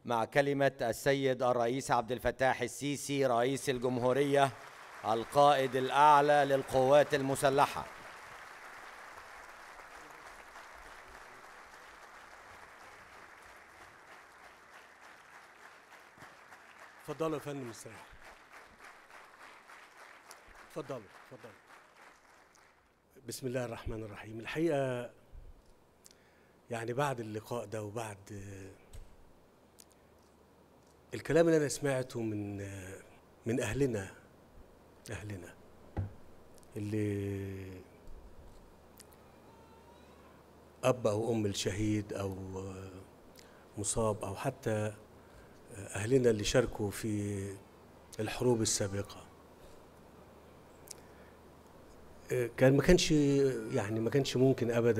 مع كلمة السيد الرئيس عبد الفتاح السيسي رئيس الجمهورية القائد الأعلى للقوات المسلحة اتفضلوا يا فندم استريح اتفضلوا اتفضلوا بسم الله الرحمن الرحيم الحقيقة يعني بعد اللقاء ده وبعد آه، الكلام اللي أنا سمعته من آه، من أهلنا أهلنا اللي أب أو أم الشهيد أو آه، مصاب أو حتى أهلنا اللي شاركوا في الحروب السابقة آه، كان ما كانش يعني ما كانش ممكن أبدا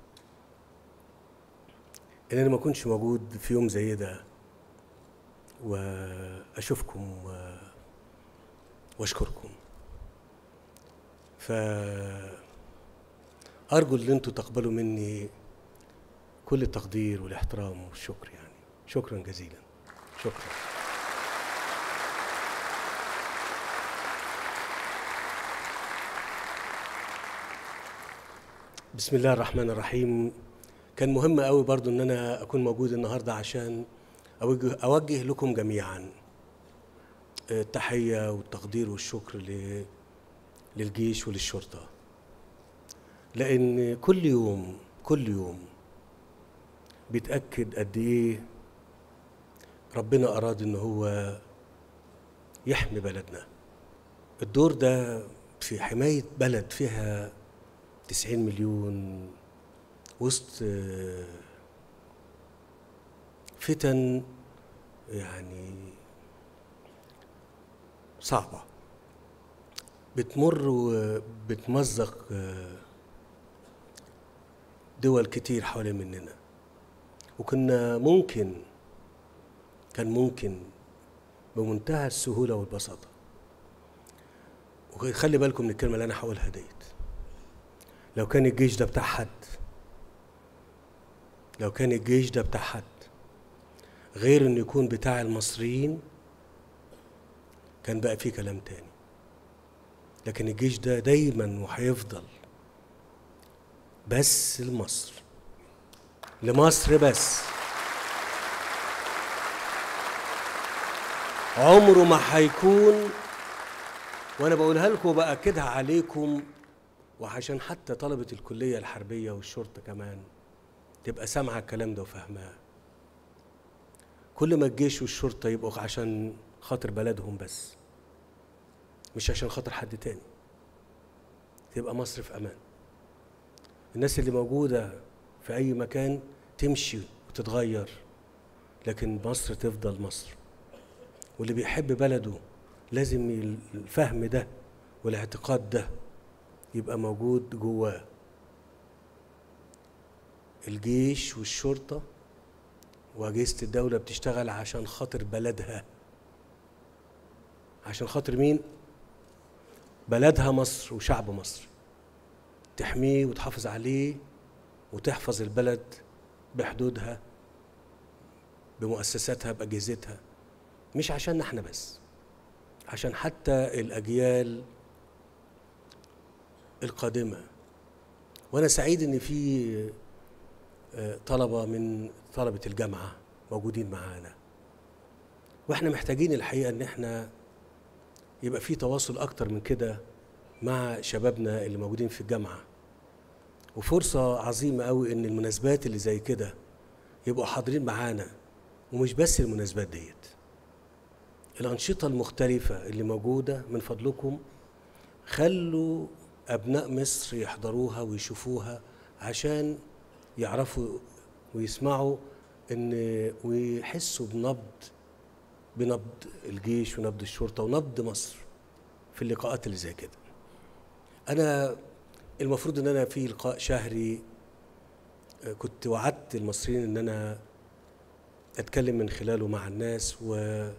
إن أنا ما أكونش موجود في يوم زي ده وأشوفكم و- وأشكركم فأرجو إن أنتوا تقبلوا مني كل التقدير والاحترام والشكر يعني شكرا جزيلا شكرا بسم الله الرحمن الرحيم كان مهم قوي برضو ان انا اكون موجود النهارده عشان اوجه, أوجه لكم جميعا التحيه والتقدير والشكر ل- للجيش وللشرطه لان كل يوم كل يوم بيتاكد قد ايه ربنا أراد إن هو يحمي بلدنا الدور ده في حماية بلد فيها تسعين مليون وسط آه، فتن يعني صعبة بتمر وبتمزق آه، دول كتير حوالين مننا وكنا ممكن كان ممكن بمنتهى السهولة والبساطة وخلي بالكم من الكلمة اللي أنا هقولها ديت لو كان الجيش ده بتاع حد لو كان الجيش ده بتاع حد غير إنه يكون بتاع المصريين كان بقى فيه كلام تاني لكن الجيش ده دايما وهيفضل بس لمصر لمصر بس عمره ما هيكون وانا بقولها لكم وباكدها عليكم وعشان حتى طلبه الكليه الحربيه والشرطه كمان تبقى سامعه الكلام ده وفاهماه كل ما الجيش والشرطه يبقوا عشان خاطر بلدهم بس مش عشان خاطر حد تاني تبقى مصر في امان الناس اللي موجوده في اي مكان تمشي وتتغير لكن مصر تفضل مصر واللي بيحب بلده لازم ال- الفهم ده والاعتقاد ده يبقى موجود جواه الجيش والشرطة وأجهزة الدولة بتشتغل عشان خاطر بلدها عشان خاطر مين؟ بلدها مصر وشعب مصر تحميه وتحافظ عليه وتحفظ البلد بحدودها بمؤسساتها بأجهزتها مش عشان احنا بس عشان حتى الأجيال القادمة وأنا سعيد إن في آه، طلبة من طلبة الجامعة موجودين معانا واحنا محتاجين الحقيقة إن احنا يبقى في تواصل أكتر من كده مع شبابنا اللي موجودين في الجامعة وفرصة عظيمة قوي إن المناسبات اللي زي كده يبقوا حاضرين معانا ومش بس المناسبات ديت الأنشطة المختلفة اللي موجودة من فضلكم خلوا أبناء مصر يحضروها ويشوفوها عشان يعرفوا ويسمعوا إن ويحسوا بنبض بنبض الجيش ونبض الشرطة ونبض مصر في اللقاءات اللي زي كده أنا المفروض إن أنا في لقاء شهري آه، كنت وعدت المصريين إن أنا أتكلم من خلاله مع الناس و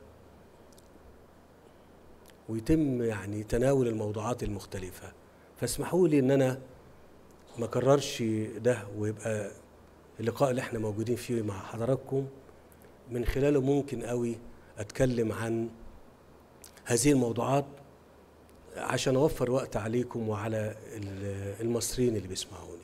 ويتم يعني تناول الموضوعات المختلفة فاسمحوا لي ان انا ما كررش ده ويبقى اللقاء اللي احنا موجودين فيه مع حضراتكم من خلاله ممكن قوي اتكلم عن هذه الموضوعات عشان اوفر وقت عليكم وعلى ال- المصريين اللي بيسمعوني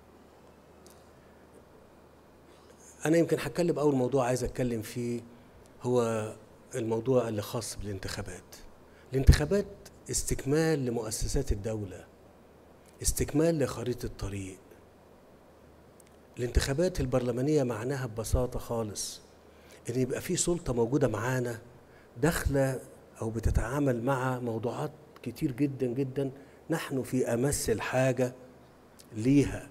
انا يمكن هتكلم اول موضوع عايز اتكلم فيه هو الموضوع اللي خاص بالانتخابات الانتخابات استكمال لمؤسسات الدوله استكمال لخريطه الطريق الانتخابات البرلمانيه معناها ببساطه خالص ان يبقى في سلطه موجوده معانا داخله او بتتعامل مع موضوعات كتير جدا جدا نحن في امس الحاجه ليها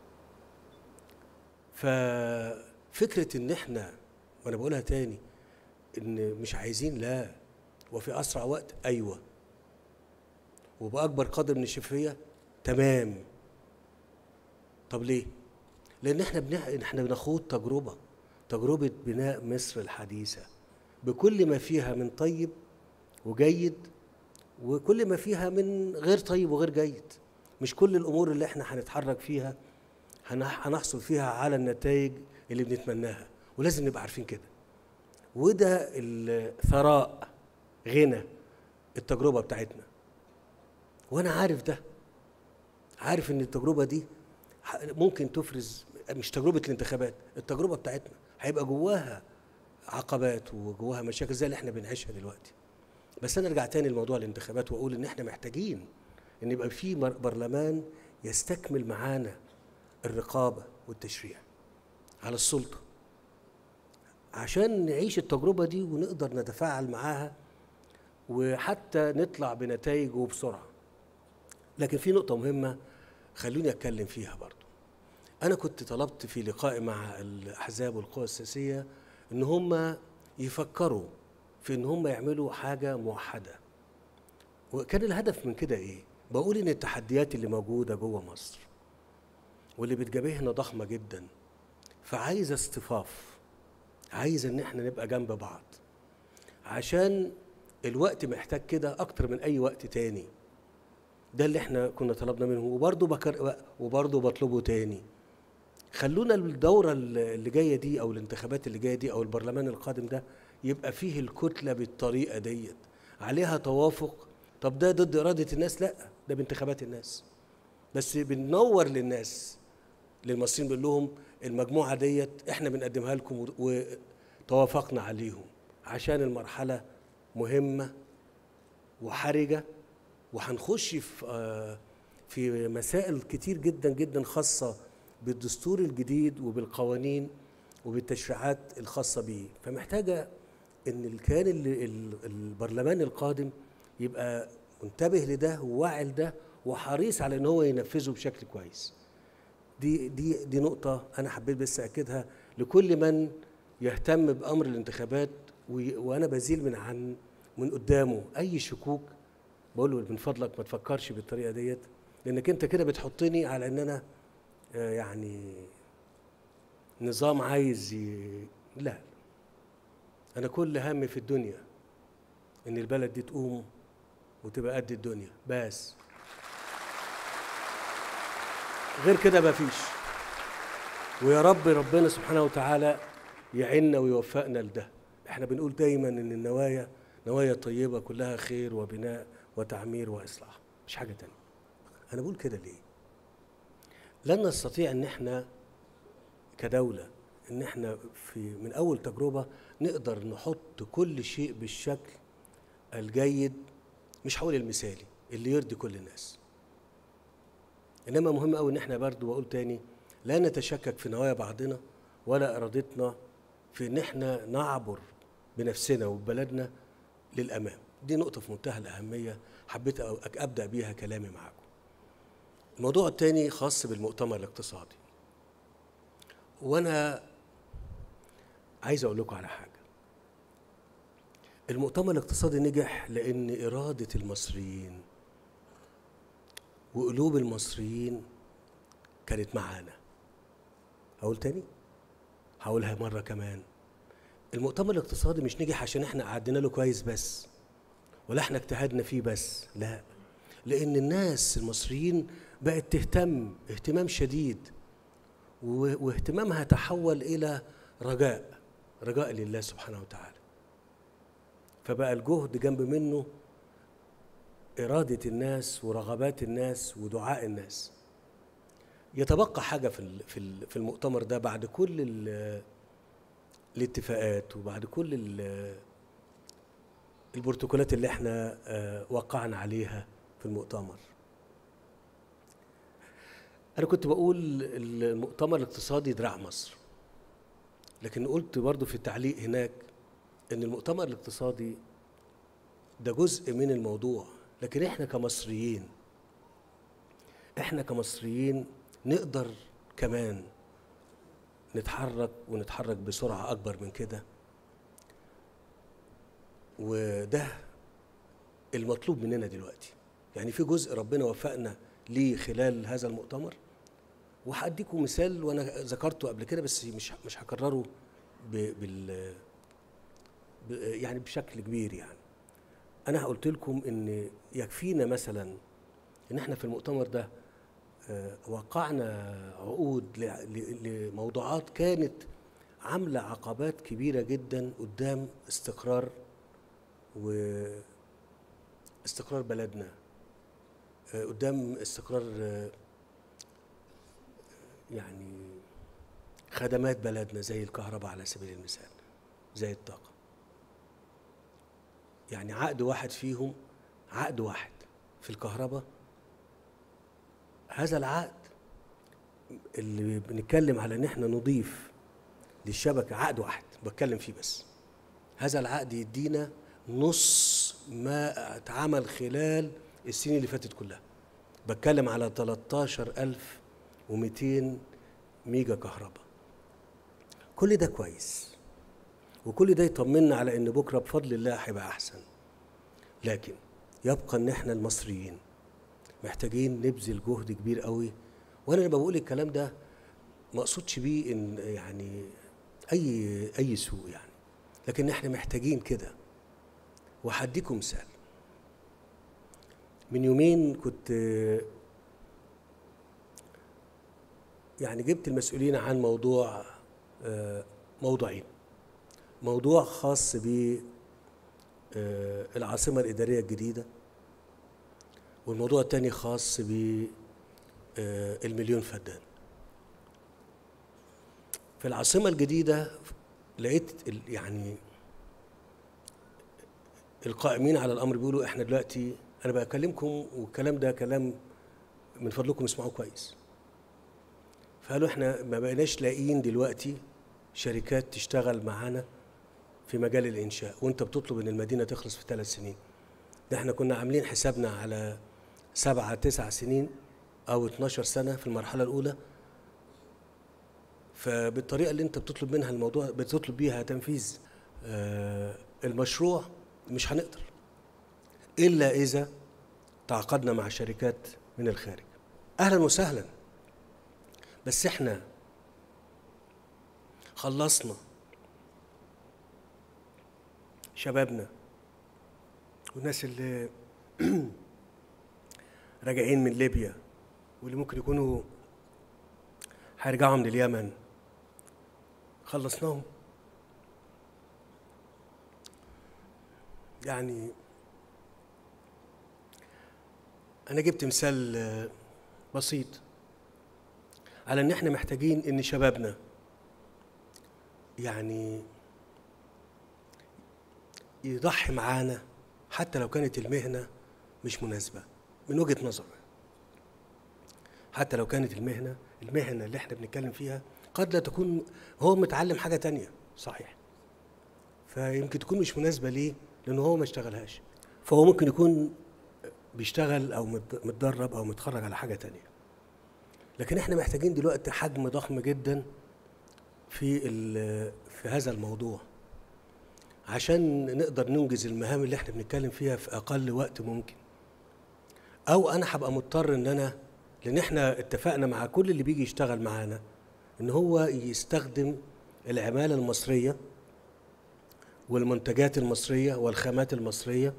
ففكره ان احنا وانا بقولها تاني ان مش عايزين لا وفي اسرع وقت ايوه وباكبر قدر من الشفافيه تمام طب ليه لان احنا بنح... احنا بنخوض تجربه تجربه بناء مصر الحديثه بكل ما فيها من طيب وجيد وكل ما فيها من غير طيب وغير جيد مش كل الامور اللي احنا هنتحرك فيها هن- هنحصل فيها على النتائج اللي بنتمناها ولازم نبقى عارفين كده وده الثراء غنى التجربه بتاعتنا وانا عارف ده عارف ان التجربه دي ح- ممكن تفرز مش تجربه الانتخابات التجربه بتاعتنا هيبقى جواها عقبات وجواها مشاكل زي اللي احنا بنعيشها دلوقتي بس انا ارجع تاني لموضوع الانتخابات واقول ان احنا محتاجين ان يبقى في مر- برلمان يستكمل معانا الرقابه والتشريع على السلطه عشان نعيش التجربه دي ونقدر نتفاعل معاها وحتى نطلع بنتائج وبسرعه لكن في نقطه مهمه خلوني اتكلم فيها برضو انا كنت طلبت في لقاء مع الاحزاب والقوى السياسيه ان هم يفكروا في ان هم يعملوا حاجه موحده وكان الهدف من كده ايه بقول ان التحديات اللي موجوده جوه مصر واللي بتجابهنا ضخمه جدا فعايزه اصطفاف عايزه ان احنا نبقى جنب بعض عشان الوقت محتاج كده اكتر من اي وقت تاني ده اللي احنا كنا طلبنا منه وبرضه بكر وبرضه بطلبه تاني خلونا الدورة اللي جاية دي أو الانتخابات اللي جاية دي أو البرلمان القادم ده يبقى فيه الكتلة بالطريقة ديت عليها توافق طب ده ضد إرادة الناس لا ده بانتخابات الناس بس بننور للناس للمصريين بنقول لهم المجموعة ديت احنا بنقدمها لكم وتوافقنا عليهم عشان المرحلة مهمة وحرجة وهنخش في آه، في مسائل كتير جدا جدا خاصة بالدستور الجديد وبالقوانين وبالتشريعات الخاصة به فمحتاجة ان ال- كان ال- ال- البرلمان القادم يبقى منتبه لده وواعي لده وحريص على ان هو ينفذه بشكل كويس دي دي دي نقطة أنا حبيت بس أكدها لكل من يهتم بأمر الانتخابات وي- وأنا بزيل من عن من قدامه أي شكوك بقول له من فضلك ما تفكرش بالطريقة ديت لأنك أنت كده بتحطني على إن أنا آه، يعني نظام عايز ي... لا أنا كل همي في الدنيا إن البلد دي تقوم وتبقى قد الدنيا بس غير كده مفيش ويا رب ربنا سبحانه وتعالى يعيننا ويوفقنا لده احنا بنقول دايما ان النوايا نوايا طيبه كلها خير وبناء وتعمير واصلاح مش حاجه تانية انا بقول كده ليه لن نستطيع ان احنا كدوله ان احنا في من اول تجربه نقدر نحط كل شيء بالشكل الجيد مش هقول المثالي اللي يرضي كل الناس انما مهم قوي ان احنا برضو بقول تاني لا نتشكك في نوايا بعضنا ولا ارادتنا في ان احنا نعبر بنفسنا وببلدنا للامام دي نقطه في منتهى الاهميه حبيت أ- ابدا بيها كلامي معاكم الموضوع الثاني خاص بالمؤتمر الاقتصادي وانا عايز اقول لكم على حاجه المؤتمر الاقتصادي نجح لان اراده المصريين وقلوب المصريين كانت معانا هقول تاني هقولها مرة كمان المؤتمر الاقتصادي مش نجح عشان احنا قعدنا له كويس بس ولا احنا اجتهدنا فيه بس لا لان الناس المصريين بقت تهتم اهتمام شديد و- واهتمامها تحول الى رجاء رجاء لله سبحانه وتعالى فبقى الجهد جنب منه إرادة الناس ورغبات الناس ودعاء الناس يتبقى حاجة في ال- في ال- في المؤتمر ده بعد كل ال- الاتفاقات وبعد كل ال- البروتوكولات اللي احنا آه، وقعنا عليها في المؤتمر أنا كنت بقول المؤتمر الاقتصادي دراع مصر لكن قلت برضو في التعليق هناك ان المؤتمر الاقتصادي ده جزء من الموضوع لكن احنا كمصريين احنا كمصريين نقدر كمان نتحرك ونتحرك بسرعة أكبر من كده وده المطلوب مننا دلوقتي يعني في جزء ربنا وفقنا ليه خلال هذا المؤتمر وهديكم مثال وانا ذكرته قبل كده بس مش مش هكرره ب- بال ب- يعني بشكل كبير يعني انا قلت لكم ان يكفينا مثلا ان احنا في المؤتمر ده آه، وقعنا عقود ل- ل- لموضوعات كانت عامله عقبات كبيره جدا قدام استقرار و استقرار بلدنا آه، قدام استقرار آه، يعني خدمات بلدنا زي الكهرباء على سبيل المثال زي الطاقة يعني عقد واحد فيهم عقد واحد في الكهرباء هذا العقد اللي بنتكلم على ان احنا نضيف للشبكة عقد واحد بتكلم فيه بس هذا العقد يدينا نص ما اتعمل خلال السنين اللي فاتت كلها بتكلم على 13200 ميجا كهرباء كل ده كويس وكل ده يطمنا على ان بكره بفضل الله هيبقى احسن لكن يبقى ان احنا المصريين محتاجين نبذل جهد كبير قوي وانا لما بقول الكلام ده ما اقصدش بيه ان يعني اي اي سوء يعني لكن احنا محتاجين كده وهديكم مثال من يومين كنت يعني جبت المسؤولين عن موضوع آه، موضوعين موضوع خاص ب آه، العاصمة الإدارية الجديدة والموضوع الثاني خاص ب آه، المليون فدان في العاصمة الجديدة لقيت ال- يعني القائمين على الأمر بيقولوا احنا دلوقتي أنا بكلمكم والكلام ده كلام من فضلكم اسمعوه كويس فقالوا احنا ما بقيناش لاقيين دلوقتي شركات تشتغل معانا في مجال الانشاء وانت بتطلب ان المدينه تخلص في ثلاث سنين ده احنا كنا عاملين حسابنا على سبعة تسع سنين او 12 سنه في المرحله الاولى فبالطريقه اللي انت بتطلب منها الموضوع بتطلب بيها تنفيذ آه، المشروع مش هنقدر الا اذا تعاقدنا مع شركات من الخارج اهلا وسهلا بس احنا خلصنا شبابنا والناس اللي راجعين من ليبيا واللي ممكن يكونوا هيرجعوا من اليمن خلصناهم يعني انا جبت مثال آه، بسيط على ان احنا محتاجين ان شبابنا يعني يضحي معانا حتى لو كانت المهنه مش مناسبه من وجهه نظر حتى لو كانت المهنه المهنه اللي احنا بنتكلم فيها قد لا تكون هو متعلم حاجه تانية صحيح فيمكن تكون مش مناسبه ليه لانه هو ما اشتغلهاش فهو ممكن يكون بيشتغل او مت- متدرب او متخرج على حاجه تانية لكن احنا محتاجين دلوقتي حجم ضخم جدا في ال- في هذا الموضوع عشان نقدر ننجز المهام اللي احنا بنتكلم فيها في اقل وقت ممكن او انا هبقى مضطر ان انا لان احنا اتفقنا مع كل اللي بيجي يشتغل معانا ان هو يستخدم العماله المصريه والمنتجات المصريه والخامات المصريه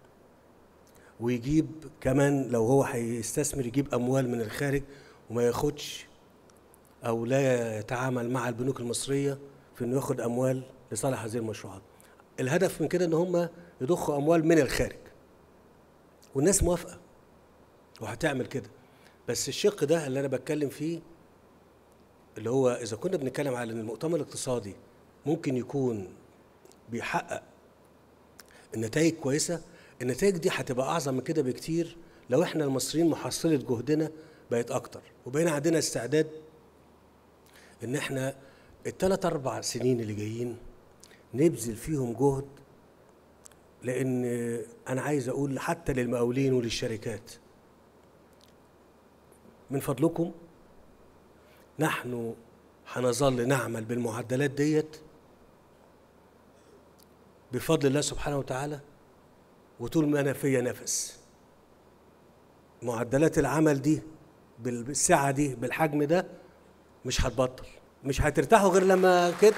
ويجيب كمان لو هو هيستثمر يجيب اموال من الخارج وما ياخدش او لا يتعامل مع البنوك المصريه في انه ياخد اموال لصالح هذه المشروعات الهدف من كده ان هم يضخوا اموال من الخارج والناس موافقه وهتعمل كده بس الشق ده اللي انا بتكلم فيه اللي هو اذا كنا بنتكلم على ان المؤتمر الاقتصادي ممكن يكون بيحقق النتائج كويسه النتائج دي هتبقى اعظم من كده بكتير لو احنا المصريين محصله جهدنا بقت اكتر وبقينا عندنا استعداد ان احنا الثلاث اربع سنين اللي جايين نبذل فيهم جهد لان انا عايز اقول حتى للمقاولين وللشركات من فضلكم نحن هنظل نعمل بالمعدلات ديت بفضل الله سبحانه وتعالى وطول ما انا فيا نفس معدلات العمل دي بالسعه دي بالحجم ده مش هتبطل مش هترتاحوا غير لما كده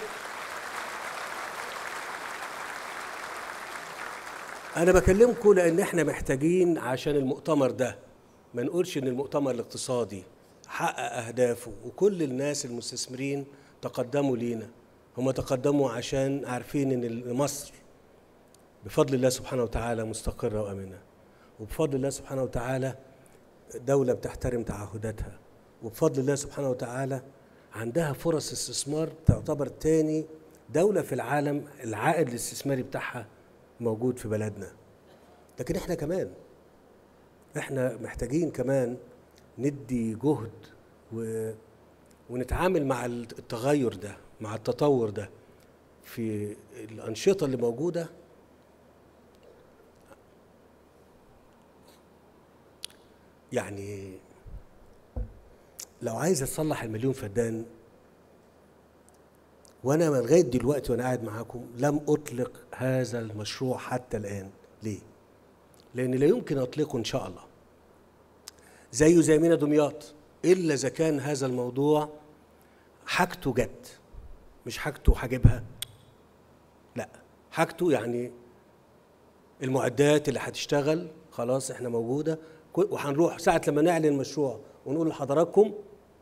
انا بكلمكم لان احنا محتاجين عشان المؤتمر ده ما نقولش ان المؤتمر الاقتصادي حقق اهدافه وكل الناس المستثمرين تقدموا لينا هم تقدموا عشان عارفين ان مصر بفضل الله سبحانه وتعالى مستقره وامنه وبفضل الله سبحانه وتعالى دوله بتحترم تعهداتها وبفضل الله سبحانه وتعالى عندها فرص استثمار تعتبر تاني دولة في العالم العائد الاستثماري بتاعها موجود في بلدنا لكن احنا كمان احنا محتاجين كمان ندي جهد و... ونتعامل مع التغير ده مع التطور ده في الأنشطة اللي موجودة يعني لو عايز اصلح المليون فدان وانا لغايه دلوقتي وانا قاعد معاكم لم اطلق هذا المشروع حتى الان ليه لان لا يمكن اطلقه ان شاء الله زيه زي مينا دمياط الا اذا كان هذا الموضوع حاجته جت مش حاجته هجيبها لا حاجته يعني المعدات اللي هتشتغل خلاص احنا موجوده وهنروح ساعه لما نعلن المشروع ونقول لحضراتكم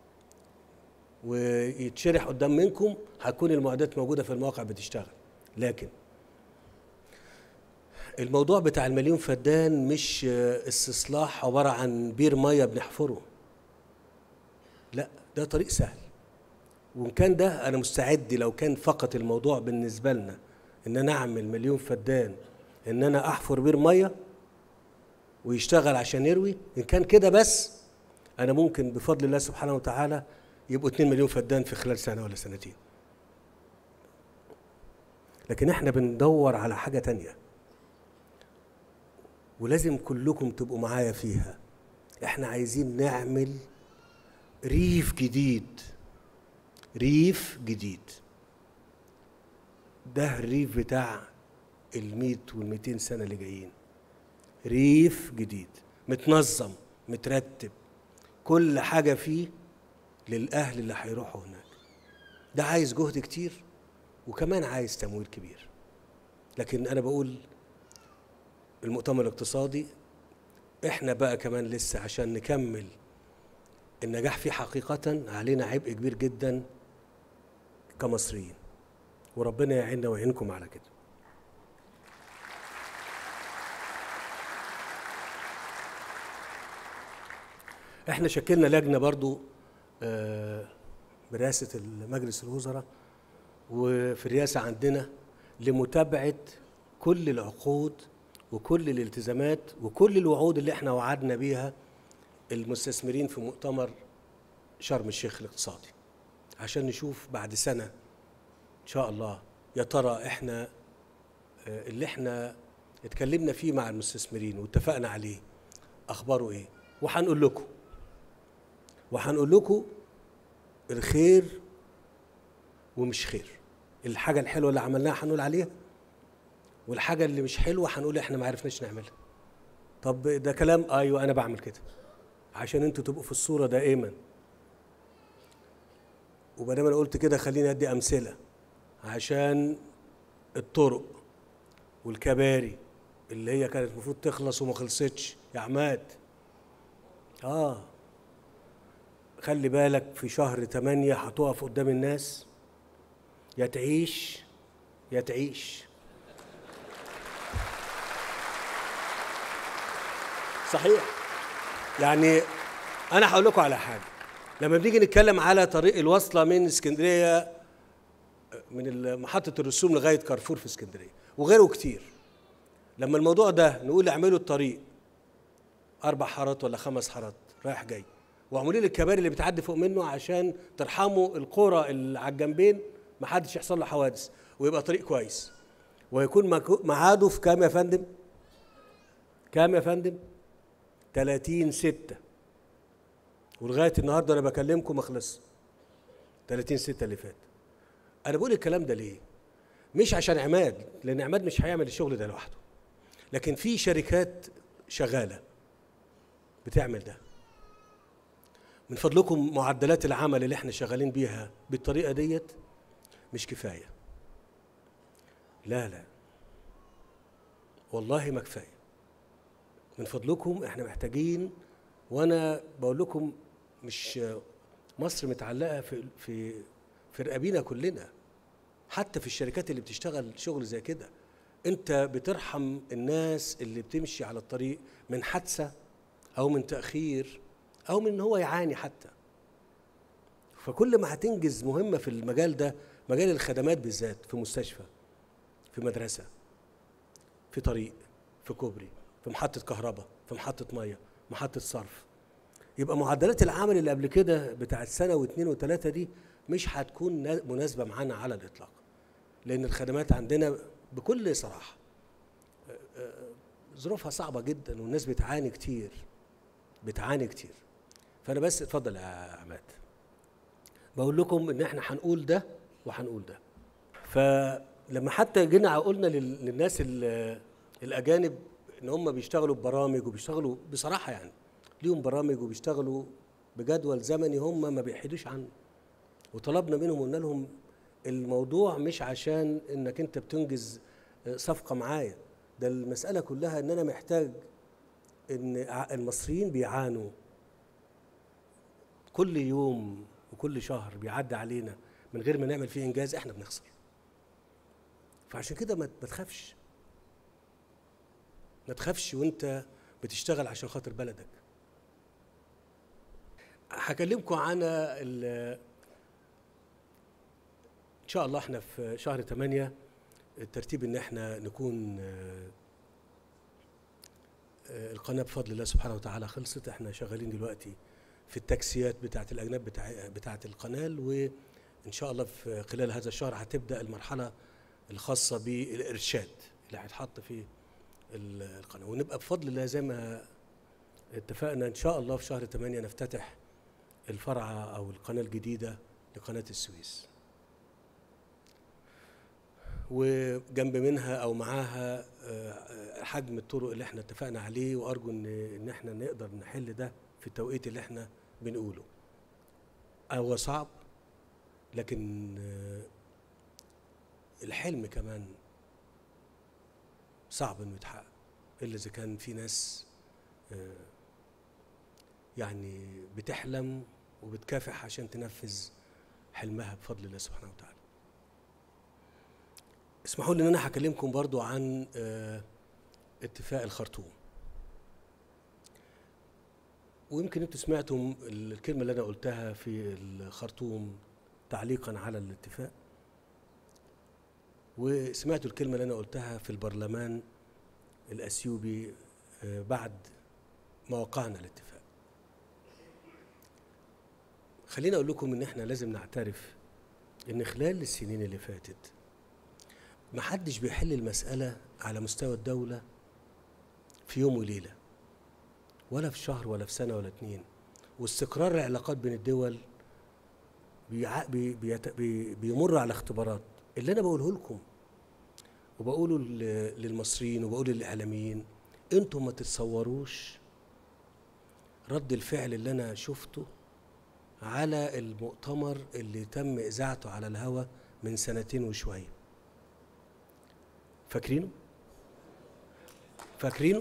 ويتشرح قدام منكم هتكون المعدات موجوده في المواقع بتشتغل لكن الموضوع بتاع المليون فدان مش استصلاح عباره عن بير ميه بنحفره لا ده طريق سهل وان كان ده انا مستعد لو كان فقط الموضوع بالنسبه لنا ان انا اعمل مليون فدان ان انا احفر بير ميه ويشتغل عشان يروي ان كان كده بس انا ممكن بفضل الله سبحانه وتعالى يبقوا 2 مليون فدان في خلال سنه ولا سنتين لكن احنا بندور على حاجه تانية ولازم كلكم تبقوا معايا فيها احنا عايزين نعمل ريف جديد ريف جديد ده الريف بتاع الميت والميتين سنة اللي جايين ريف جديد متنظم مترتب كل حاجة فيه للأهل اللي هيروحوا هناك ده عايز جهد كتير وكمان عايز تمويل كبير لكن أنا بقول المؤتمر الاقتصادي احنا بقى كمان لسه عشان نكمل النجاح فيه حقيقة علينا عبء كبير جدا كمصريين وربنا يعيننا ويعينكم على كده احنا شكلنا لجنة برضو برئاسة مجلس الوزراء وفي الرئاسة عندنا لمتابعة كل العقود وكل الالتزامات وكل الوعود اللي احنا وعدنا بيها المستثمرين في مؤتمر شرم الشيخ الاقتصادي عشان نشوف بعد سنة إن شاء الله يا ترى احنا اللي احنا اتكلمنا فيه مع المستثمرين واتفقنا عليه أخباره إيه وهنقول لكم وهنقول لكم الخير ومش خير الحاجة الحلوة اللي عملناها هنقول عليها والحاجة اللي مش حلوة هنقول احنا ما عرفناش نعملها طب ده كلام ايوه انا بعمل كده عشان انتوا تبقوا في الصورة دائما وبدام انا قلت كده خليني ادي امثلة عشان الطرق والكباري اللي هي كانت المفروض تخلص وما خلصتش يا عماد اه خلي بالك في شهر تمانية هتقف قدام الناس يا تعيش يا تعيش صحيح يعني انا هقول لكم على حاجه لما بنيجي نتكلم على طريق الوصله من اسكندريه من محطه الرسوم لغايه كارفور في اسكندريه وغيره كتير لما الموضوع ده نقول اعملوا الطريق اربع حارات ولا خمس حارات رايح جاي واعملوا لي الكباري اللي بتعدي فوق منه عشان ترحموا القرى اللي على الجنبين ما حدش يحصل له حوادث ويبقى طريق كويس ويكون مك- ميعاده في كام يا فندم؟ كام يا فندم؟ 30 6 ولغايه النهارده انا بكلمكم ما خلصش 30 6 اللي فات انا بقول الكلام ده ليه؟ مش عشان عماد لان عماد مش هيعمل الشغل ده لوحده لكن في شركات شغاله بتعمل ده من فضلكم معدلات العمل اللي احنا شغالين بيها بالطريقه ديت مش كفايه لا لا والله ما كفايه من فضلكم احنا محتاجين وانا بقول لكم مش مصر متعلقه في في في رقابينا كلنا حتى في الشركات اللي بتشتغل شغل زي كده انت بترحم الناس اللي بتمشي على الطريق من حادثه او من تاخير او من ان هو يعاني حتى فكل ما هتنجز مهمه في المجال ده مجال الخدمات بالذات في مستشفى في مدرسه في طريق في كوبري في محطه كهرباء في محطه ميه محطه صرف يبقى معدلات العمل اللي قبل كده بتاعت سنه واثنين وثلاثه دي مش هتكون نا- مناسبه معانا على الاطلاق لان الخدمات عندنا بكل صراحه آه، آه، ظروفها صعبه جدا والناس بتعاني كتير بتعاني كتير فانا بس اتفضل يا عماد بقول لكم ان احنا هنقول ده وهنقول ده فلما حتى جينا قلنا لل- للناس ال- الاجانب ان هم بيشتغلوا ببرامج وبيشتغلوا بصراحه يعني ليهم برامج وبيشتغلوا بجدول زمني هم ما بيحيدوش عنه وطلبنا منهم وقلنا لهم الموضوع مش عشان انك انت بتنجز صفقه معايا ده المساله كلها ان انا محتاج ان ع- المصريين بيعانوا كل يوم وكل شهر بيعدي علينا من غير ما نعمل فيه انجاز احنا بنخسر فعشان كده ما ما تخافش ما تخافش وانت بتشتغل عشان خاطر بلدك هكلمكم عن ال- ان شاء الله احنا في شهر 8 الترتيب ان احنا نكون آه، آه، القناه بفضل الله سبحانه وتعالى خلصت احنا شغالين دلوقتي في التاكسيات بتاعه الاجناب بتاع بتاعه القناه وان شاء الله في خلال هذا الشهر هتبدا المرحله الخاصه بالارشاد اللي هيتحط في ال- القناه ونبقى بفضل الله زي ما اتفقنا ان شاء الله في شهر 8 نفتتح الفرع او القناه الجديده لقناه السويس وجنب منها او معاها آه، حجم الطرق اللي احنا اتفقنا عليه وارجو ان ان احنا نقدر نحل ده في التوقيت اللي احنا بنقوله هو صعب لكن آه، الحلم كمان صعب انه يتحقق الا اذا كان في ناس آه، يعني بتحلم وبتكافح عشان تنفذ حلمها بفضل الله سبحانه وتعالى اسمحوا لي ان انا هكلمكم برضو عن آه، اتفاق الخرطوم ويمكن انتوا سمعتم الكلمه اللي انا قلتها في الخرطوم تعليقا على الاتفاق وسمعتوا الكلمه اللي انا قلتها في البرلمان الاثيوبي آه، بعد ما وقعنا الاتفاق خليني اقول لكم ان احنا لازم نعترف ان خلال السنين اللي فاتت محدش بيحل المسألة على مستوى الدولة في يوم وليلة ولا في شهر ولا في سنة ولا اتنين واستقرار العلاقات بين الدول بيع... بي... بيت... بي... بيمر على اختبارات اللي أنا بقوله لكم وبقوله ل- للمصريين وبقوله للإعلاميين انتم ما تتصوروش رد الفعل اللي أنا شفته على المؤتمر اللي تم إذاعته على الهوا من سنتين وشويه فاكرينه؟ فاكرينه؟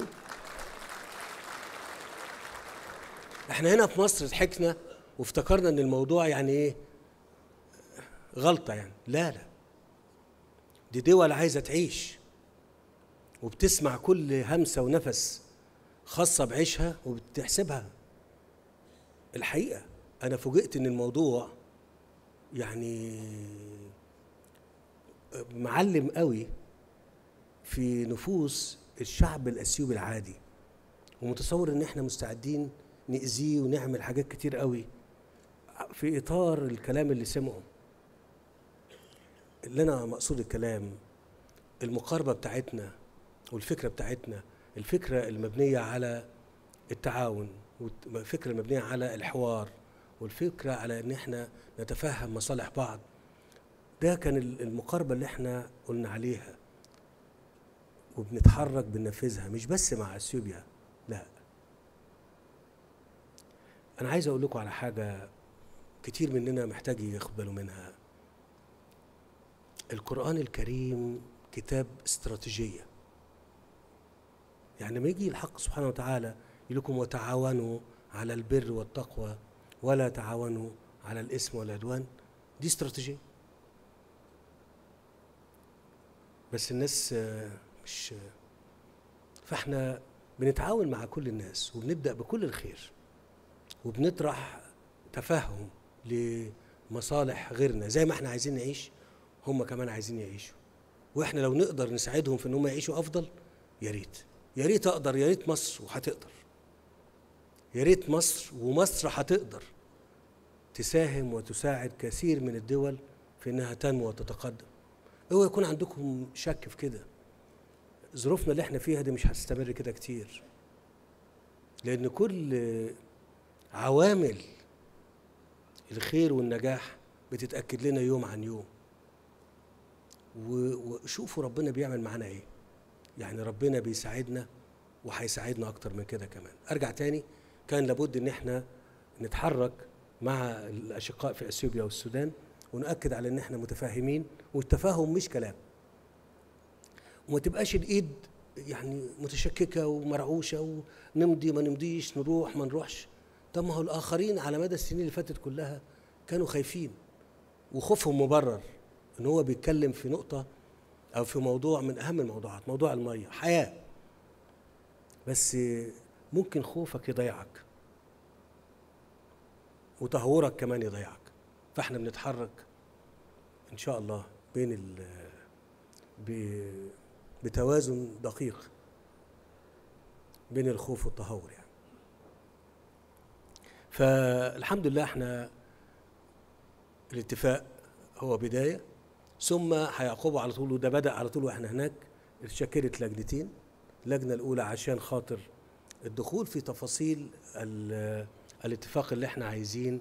احنا هنا في مصر ضحكنا وافتكرنا ان الموضوع يعني ايه غلطه يعني لا لا دي دول عايزة تعيش وبتسمع كل همسة ونفس خاصة بعيشها وبتحسبها الحقيقة أنا فوجئت إن الموضوع يعني معلم قوي في نفوس الشعب الأثيوبي العادي ومتصور إن إحنا مستعدين نأذيه ونعمل حاجات كتير قوي في إطار الكلام اللي سمعه اللي أنا مقصود الكلام المقاربة بتاعتنا والفكرة بتاعتنا الفكرة المبنية على التعاون والفكرة المبنية على الحوار والفكرة على ان احنا نتفهم مصالح بعض ده كان المقاربة اللي احنا قلنا عليها وبنتحرك بننفذها مش بس مع اثيوبيا لا انا عايز اقول لكم على حاجة كتير مننا محتاج ياخد باله منها القرآن الكريم كتاب استراتيجيه يعني لما يجي الحق سبحانه وتعالى يقول لكم وتعاونوا على البر والتقوى ولا تعاونوا على الاسم والعدوان دي استراتيجيه بس الناس مش فاحنا بنتعاون مع كل الناس وبنبدا بكل الخير وبنطرح تفهم لمصالح غيرنا زي ما احنا عايزين نعيش هم كمان عايزين يعيشوا واحنا لو نقدر نساعدهم في ان هم يعيشوا افضل يا ريت يا ريت اقدر يا ريت مصر وهتقدر يا ريت مصر ومصر هتقدر تساهم وتساعد كثير من الدول في انها تنمو وتتقدم اوعى يكون عندكم شك في كده ظروفنا اللي احنا فيها دي مش هتستمر كده كتير لان كل عوامل الخير والنجاح بتتاكد لنا يوم عن يوم وشوفوا ربنا بيعمل معانا ايه يعني ربنا بيساعدنا وهيساعدنا اكتر من كده كمان ارجع تاني كان لابد ان احنا نتحرك مع الاشقاء في اثيوبيا والسودان ونأكد على ان احنا متفاهمين والتفاهم مش كلام وما تبقاش الايد يعني متشككه ومرعوشه ونمضي ما نمضيش نروح ما نروحش طب ما هو الاخرين على مدى السنين اللي فاتت كلها كانوا خايفين وخوفهم مبرر ان هو بيتكلم في نقطه او في موضوع من اهم الموضوعات موضوع الميه حياه بس ممكن خوفك يضيعك وتهورك كمان يضيعك فاحنا بنتحرك ان شاء الله بين ال بتوازن دقيق بين الخوف والتهور يعني فالحمد لله احنا الاتفاق هو بدايه ثم هيعقبوا على طول وده بدا على طول واحنا هناك اتشكلت لجنتين اللجنه الاولى عشان خاطر الدخول في تفاصيل الاتفاق اللي احنا عايزين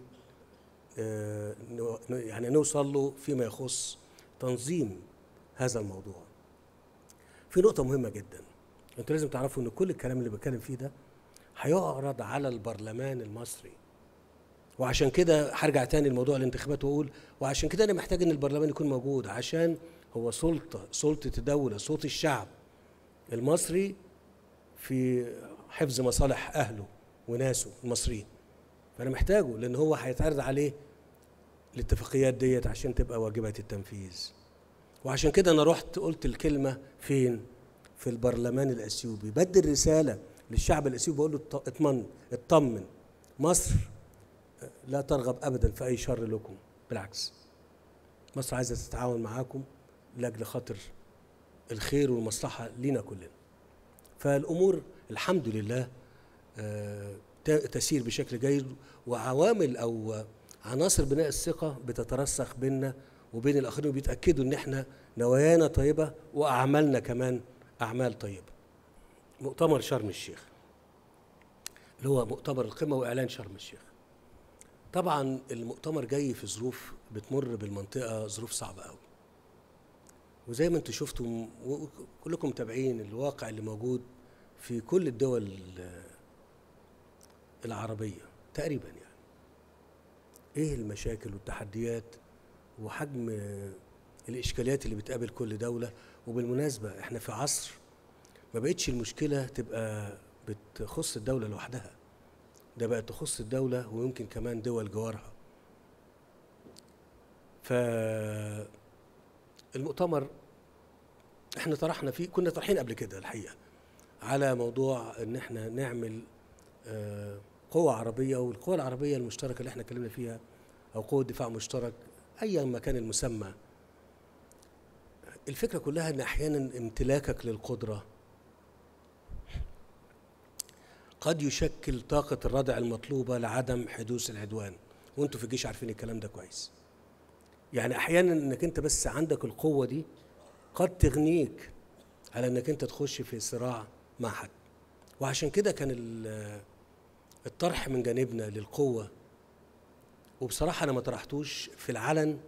يعني نوصل له فيما يخص تنظيم هذا الموضوع في نقطه مهمه جدا انتوا لازم تعرفوا ان كل الكلام اللي بتكلم فيه ده هيعرض على البرلمان المصري وعشان كده هرجع تاني لموضوع الانتخابات واقول وعشان كده انا محتاج ان البرلمان يكون موجود عشان هو سلطه سلطه الدوله صوت الشعب المصري في حفظ مصالح اهله وناسه المصريين فانا محتاجه لان هو هيتعرض عليه الاتفاقيات ديت عشان تبقى واجبات التنفيذ وعشان كده انا رحت قلت الكلمه فين في البرلمان الاثيوبي بدي رساله للشعب الاثيوبي بقول له اطمن اطمن مصر لا ترغب ابدا في اي شر لكم بالعكس مصر عايزه تتعاون معاكم لاجل خاطر الخير والمصلحه لينا كلنا فالامور الحمد لله تسير بشكل جيد وعوامل او عناصر بناء الثقه بتترسخ بيننا وبين الاخرين وبيتاكدوا ان احنا نوايانا طيبه واعمالنا كمان اعمال طيبه مؤتمر شرم الشيخ اللي هو مؤتمر القمه واعلان شرم الشيخ طبعا المؤتمر جاي في ظروف بتمر بالمنطقه ظروف صعبه قوي وزي ما انتم شفتوا وكلكم متابعين الواقع اللي موجود في كل الدول العربيه تقريبا يعني ايه المشاكل والتحديات وحجم الاشكاليات اللي بتقابل كل دوله وبالمناسبه احنا في عصر ما بقتش المشكله تبقى بتخص الدوله لوحدها ده بقت تخص الدولة ويمكن كمان دول جوارها فالمؤتمر احنا طرحنا فيه كنا طرحين قبل كده الحقيقه على موضوع ان احنا نعمل آه، قوة عربية والقوة العربية المشتركة اللي احنا اتكلمنا فيها او قوة دفاع مشترك ايا ما كان المسمى الفكرة كلها ان احيانا امتلاكك للقدرة قد يشكل طاقة الردع المطلوبة لعدم حدوث العدوان وانتوا في الجيش عارفين الكلام ده كويس يعني احيانا انك انت بس عندك القوة دي قد تغنيك على انك انت تخش في صراع مع حد وعشان كده كان ال- الطرح من جانبنا للقوة وبصراحة أنا ما طرحتوش في العلن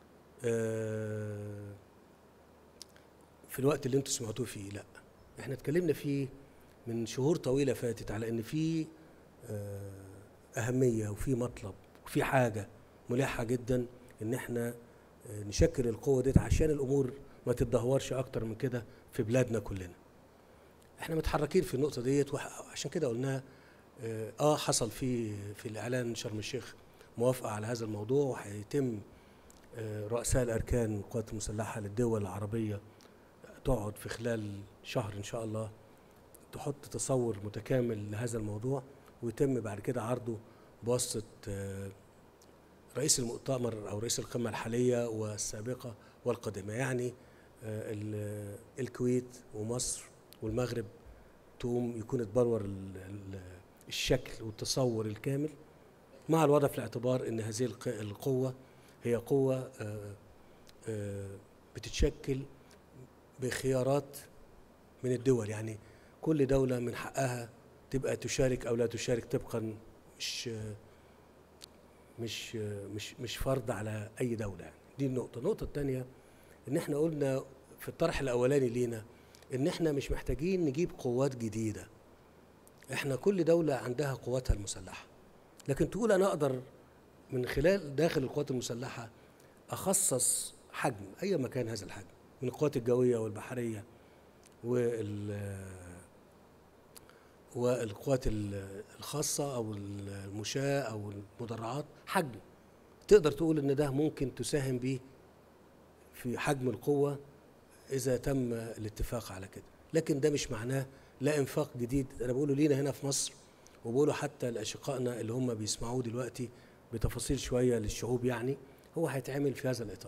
آه، في الوقت اللي انتوا سمعتوه فيه لا احنا اتكلمنا فيه من شهور طويلة فاتت على ان في آه، أهمية وفي مطلب وفي حاجة ملحة جدا ان احنا آه، نشكل القوة ديت عشان الأمور ما تتدهورش أكتر من كده في بلادنا كلنا احنا متحركين في النقطة ديت وعشان كده قلناها اه آه، حصل في في الإعلان شرم الشيخ موافقة على هذا الموضوع وهيتم آه، رؤساء الأركان والقوات المسلحة للدول العربية تقعد في خلال شهر إن شاء الله تحط تصور متكامل لهذا الموضوع ويتم بعد كده عرضه بواسطة آه، رئيس المؤتمر أو رئيس القمة الحالية والسابقة والقادمة يعني آه، ال- الكويت ومصر والمغرب تقوم يكون اتبلور ال- ال- الشكل والتصور الكامل مع الوضع في الاعتبار ان هذه الق- القوة هي قوة آه، آه، بتتشكل بخيارات من الدول يعني كل دولة من حقها تبقى تشارك أو لا تشارك طبقا مش مش مش مش فرض على أي دولة يعني دي النقطة النقطة الثانية إن إحنا قلنا في الطرح الأولاني لينا إن إحنا مش محتاجين نجيب قوات جديدة إحنا كل دولة عندها قواتها المسلحة لكن تقول أنا أقدر من خلال داخل القوات المسلحة أخصص حجم أي مكان هذا الحجم من القوات الجوية والبحرية وال والقوات ال- الخاصة أو المشاة أو المدرعات حجم تقدر تقول إن ده ممكن تساهم بيه في حجم القوة إذا تم الاتفاق على كده لكن ده مش معناه لا إنفاق جديد أنا بقوله لينا هنا في مصر وبقوله حتى لأشقائنا اللي هم بيسمعوه دلوقتي بتفاصيل شوية للشعوب يعني هو هيتعمل في هذا الإطار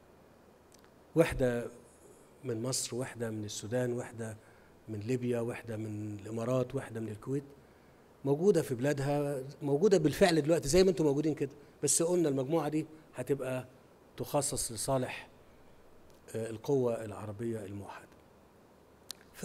وحدة من مصر وحدة من السودان وحدة من ليبيا وحدة من الإمارات وحدة من الكويت موجودة في بلادها موجودة بالفعل دلوقتي زي ما انتم موجودين كده بس قلنا المجموعة دي هتبقى تخصص لصالح آه، القوة العربية الموحدة ف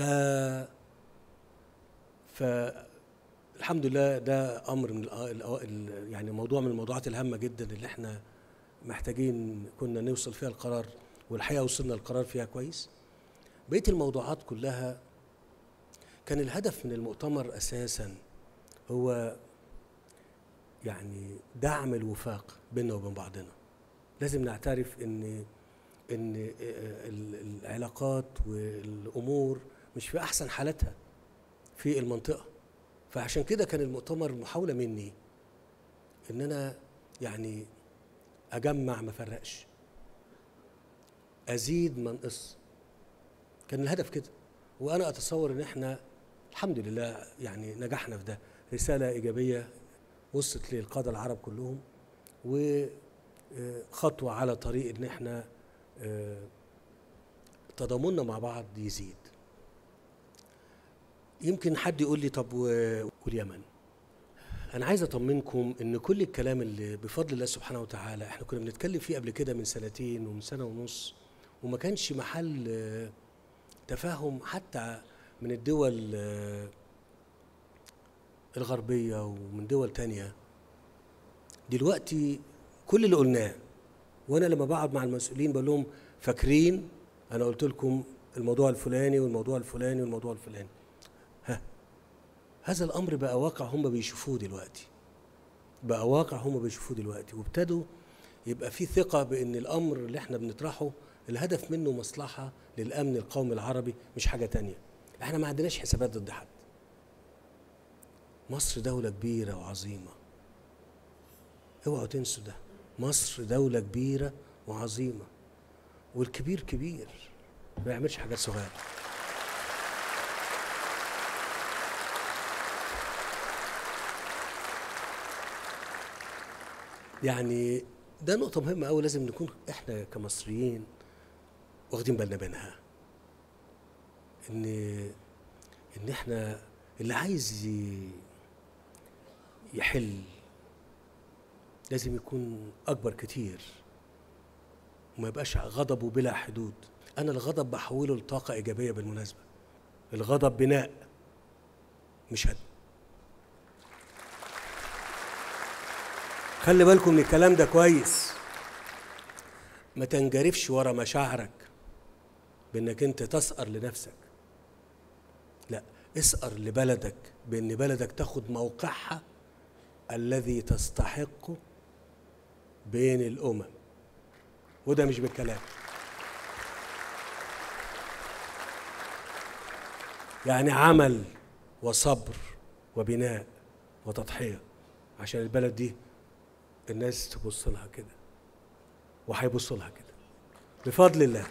ف الحمد لله ده امر من الأ- الأ- ال- يعني موضوع من الموضوعات الهامه جدا اللي احنا محتاجين كنا نوصل فيها القرار والحقيقه وصلنا القرار فيها كويس بقيه الموضوعات كلها كان الهدف من المؤتمر اساسا هو يعني دعم الوفاق بيننا وبين بعضنا لازم نعترف ان ان ال- العلاقات والامور مش في احسن حالاتها في المنطقه فعشان كده كان المؤتمر محاوله مني ان انا يعني اجمع ما فرقش ازيد ما انقص كان الهدف كده وانا اتصور ان احنا الحمد لله يعني نجحنا في ده رساله ايجابيه وصلت للقاده العرب كلهم وخطوه على طريق ان احنا آه، تضامننا مع بعض يزيد يمكن حد يقول لي طب و- واليمن انا عايز اطمنكم ان كل الكلام اللي بفضل الله سبحانه وتعالى احنا كنا بنتكلم فيه قبل كده من سنتين ومن سنه ونص وما كانش محل آه، تفاهم حتى من الدول آه، الغربيه ومن دول تانية دلوقتي كل اللي قلناه وانا لما بقعد مع المسؤولين بقول لهم فاكرين انا قلت لكم الموضوع الفلاني والموضوع الفلاني والموضوع الفلاني ها هذا الامر بقى واقع هم بيشوفوه دلوقتي بقى واقع هم بيشوفوه دلوقتي وابتدوا يبقى في ثقه بان الامر اللي احنا بنطرحه الهدف منه مصلحه للامن القومي العربي مش حاجه تانية احنا ما عندناش حسابات ضد حد مصر دوله كبيره وعظيمه اوعوا تنسوا ده مصر دوله كبيره وعظيمه والكبير كبير ما يعملش حاجات صغيره يعني ده نقطة مهمة أوي لازم نكون إحنا كمصريين واخدين بالنا منها. إن إن إحنا اللي عايز ي- يحل لازم يكون أكبر كتير وما يبقاش غضبه بلا حدود. أنا الغضب بحوله لطاقة إيجابية بالمناسبة. الغضب بناء مش هدم. خلي بالكم من الكلام ده كويس ما تنجرفش ورا مشاعرك بانك انت تسأر لنفسك لا اسأر لبلدك بان بلدك تاخد موقعها الذي تستحقه بين الامم وده مش بالكلام يعني عمل وصبر وبناء وتضحيه عشان البلد دي الناس تبص لها كده وهيبصوا لها كده بفضل الله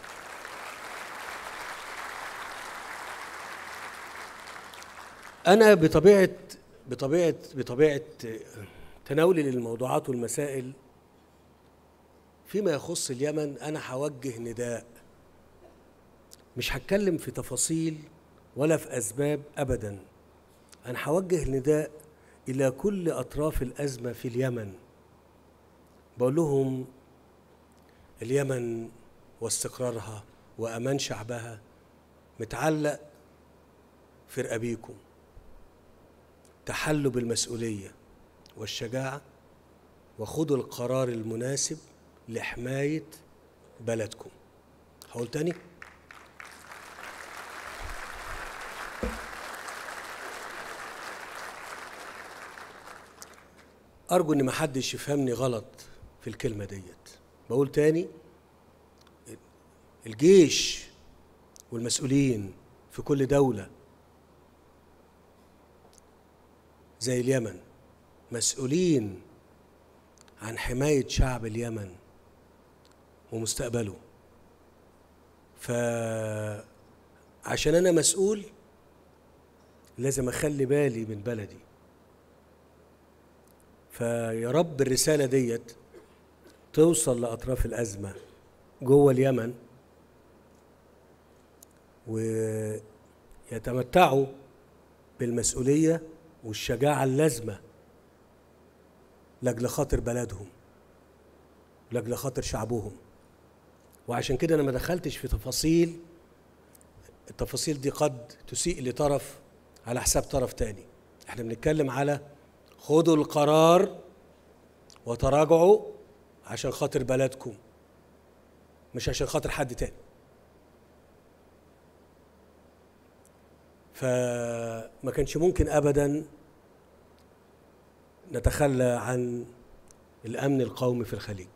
انا بطبيعه بطبيعه بطبيعه تناولي للموضوعات والمسائل فيما يخص اليمن انا هوجه نداء مش هتكلم في تفاصيل ولا في اسباب ابدا انا هوجه نداء الى كل اطراف الازمه في اليمن بقول لهم اليمن واستقرارها وامان شعبها متعلق في رقابيكم تحلوا بالمسؤوليه والشجاعه وخدوا القرار المناسب لحمايه بلدكم هقول تاني أرجو إن محدش يفهمني غلط في الكلمة ديت بقول تاني الجيش والمسؤولين في كل دولة زي اليمن مسؤولين عن حماية شعب اليمن ومستقبله فعشان أنا مسؤول لازم أخلي بالي من بلدي فيا رب الرسالة ديت توصل لأطراف الأزمة جوه اليمن ويتمتعوا بالمسؤولية والشجاعة اللازمة لأجل خاطر بلدهم لأجل خاطر شعبهم وعشان كده أنا ما دخلتش في تفاصيل التفاصيل دي قد تسيء لطرف على حساب طرف تاني احنا بنتكلم على خدوا القرار وتراجعوا عشان خاطر بلدكم مش عشان خاطر حد تاني فما كانش ممكن ابدا نتخلى عن الامن القومي في الخليج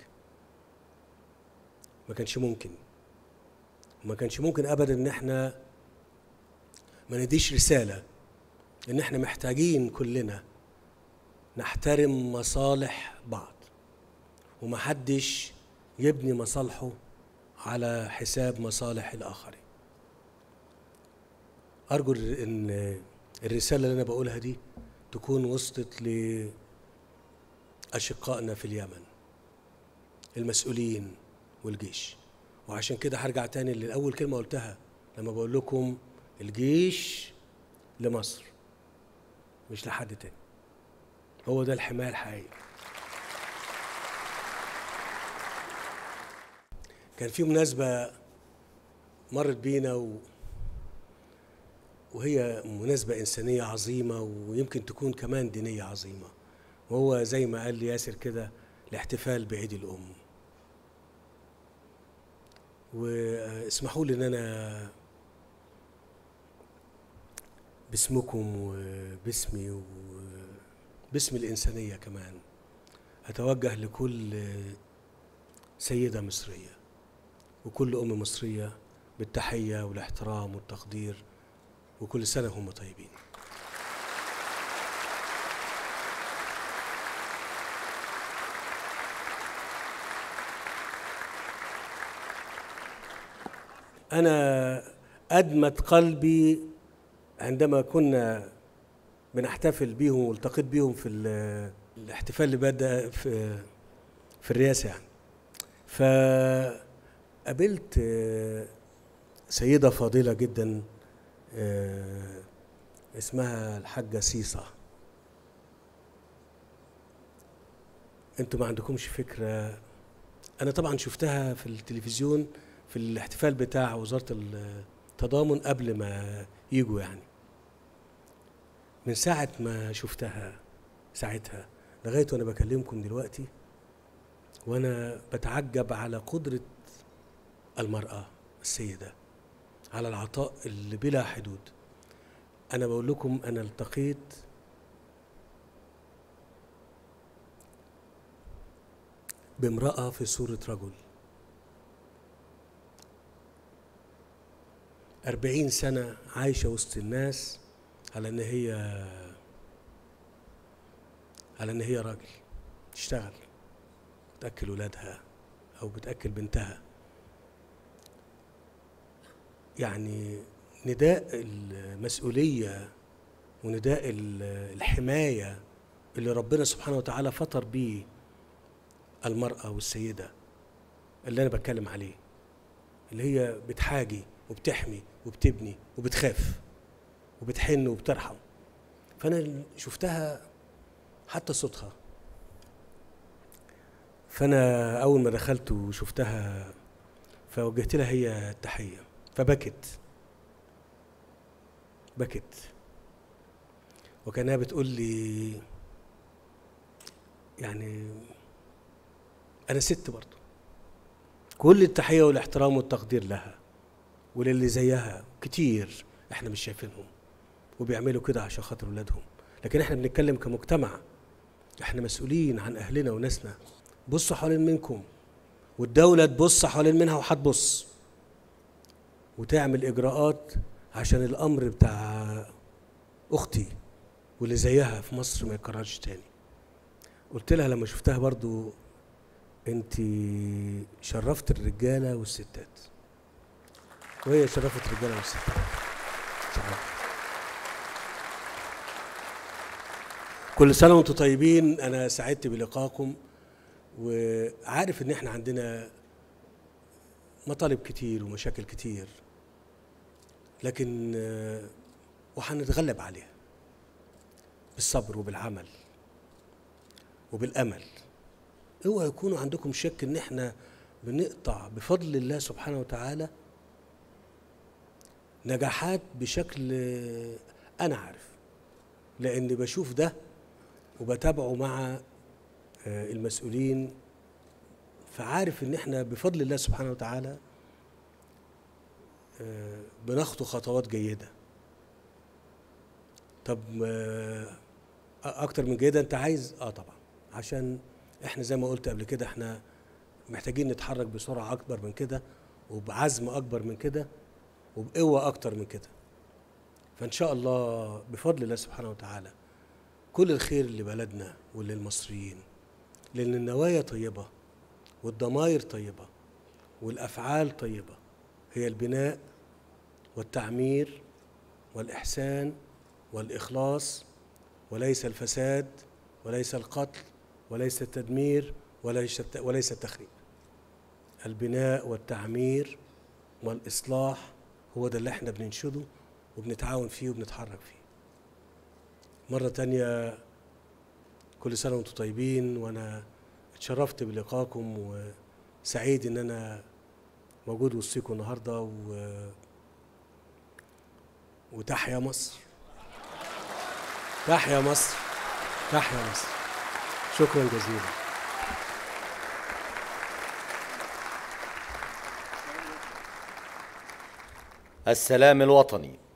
ما كانش ممكن وما كانش ممكن ابدا ان احنا ما نديش رساله ان احنا محتاجين كلنا نحترم مصالح بعض ومحدش يبني مصالحه على حساب مصالح الآخرين أرجو إن الرسالة اللي أنا بقولها دي تكون وصلت لأشقائنا في اليمن المسؤولين والجيش وعشان كده هرجع تاني لأول كلمة قلتها لما بقول لكم الجيش لمصر مش لحد تاني هو ده الحماية الحقيقية كان في مناسبة مرت بينا و... وهي مناسبة إنسانية عظيمة ويمكن تكون كمان دينية عظيمة وهو زي ما قال لي ياسر كده الاحتفال بعيد الأم واسمحوا لي إن أنا باسمكم وباسمي وباسم الإنسانية كمان أتوجه لكل سيدة مصرية وكل أم مصرية بالتحية والاحترام والتقدير وكل سنة هم طيبين أنا أدمت قلبي عندما كنا بنحتفل بيهم والتقيت بيهم في ال- الاحتفال اللي بدأ في في الرئاسة يعني فقابلت آه، سيدة فاضلة جدا آه، اسمها الحاجة سيصة انتوا ما عندكمش فكرة انا طبعا شفتها في التلفزيون في الاحتفال بتاع وزارة التضامن قبل ما يجوا يعني من ساعة ما شفتها ساعتها لغاية وانا بكلمكم دلوقتي وانا بتعجب على قدرة المرأة السيدة على العطاء اللي بلا حدود انا بقول لكم انا التقيت بامرأة في صورة رجل أربعين سنة عايشة وسط الناس على إن هي على إن هي راجل تشتغل بتأكل ولادها أو بتأكل بنتها يعني نداء المسؤولية ونداء ال- الحماية اللي ربنا سبحانه وتعالى فطر بيه المرأة والسيدة اللي أنا بتكلم عليه اللي هي بتحاجي وبتحمي وبتبني وبتخاف وبتحن وبترحم فأنا شفتها حتى صوتها فأنا أول ما دخلت وشفتها فوجهت لها هي التحية فبكت بكت وكانها بتقول لي يعني انا ست برضه كل التحيه والاحترام والتقدير لها وللي زيها كتير احنا مش شايفينهم وبيعملوا كده عشان خاطر ولادهم لكن احنا بنتكلم كمجتمع احنا مسؤولين عن اهلنا وناسنا بصوا حوالين منكم والدوله تبص حوالين منها وهتبص وتعمل اجراءات عشان الامر بتاع اختي واللي زيها في مصر ما يتكررش تاني قلت لها لما شفتها برضو انت شرفت الرجاله والستات وهي شرفت الرجاله والستات شرفت. كل سنه وانتم طيبين انا سعدت بلقائكم وعارف ان احنا عندنا مطالب كتير ومشاكل كتير لكن آه، وهنتغلب عليها بالصبر وبالعمل وبالامل اوعى يكونوا عندكم شك ان احنا بنقطع بفضل الله سبحانه وتعالى نجاحات بشكل آه، انا عارف لان بشوف ده وبتابعه مع آه، المسؤولين فعارف ان احنا بفضل الله سبحانه وتعالى آه، بنخطو خطوات جيده طب آه، اكتر من جيده انت عايز اه طبعا عشان احنا زي ما قلت قبل كده احنا محتاجين نتحرك بسرعه اكبر من كده وبعزم اكبر من كده وبقوه اكتر من كده فان شاء الله بفضل الله سبحانه وتعالى كل الخير لبلدنا وللمصريين لان النوايا طيبه والضمائر طيبه والافعال طيبه هي البناء والتعمير والاحسان والاخلاص وليس الفساد وليس القتل وليس التدمير وليس وليس التخريب البناء والتعمير والاصلاح هو ده اللي احنا بننشده وبنتعاون فيه وبنتحرك فيه مرة تانية كل سنة وانتم طيبين وانا اتشرفت بلقائكم وسعيد ان انا موجود وسطيكم النهارده و... وتحيا مصر تحيا مصر تحيا مصر شكرا جزيلا السلام الوطني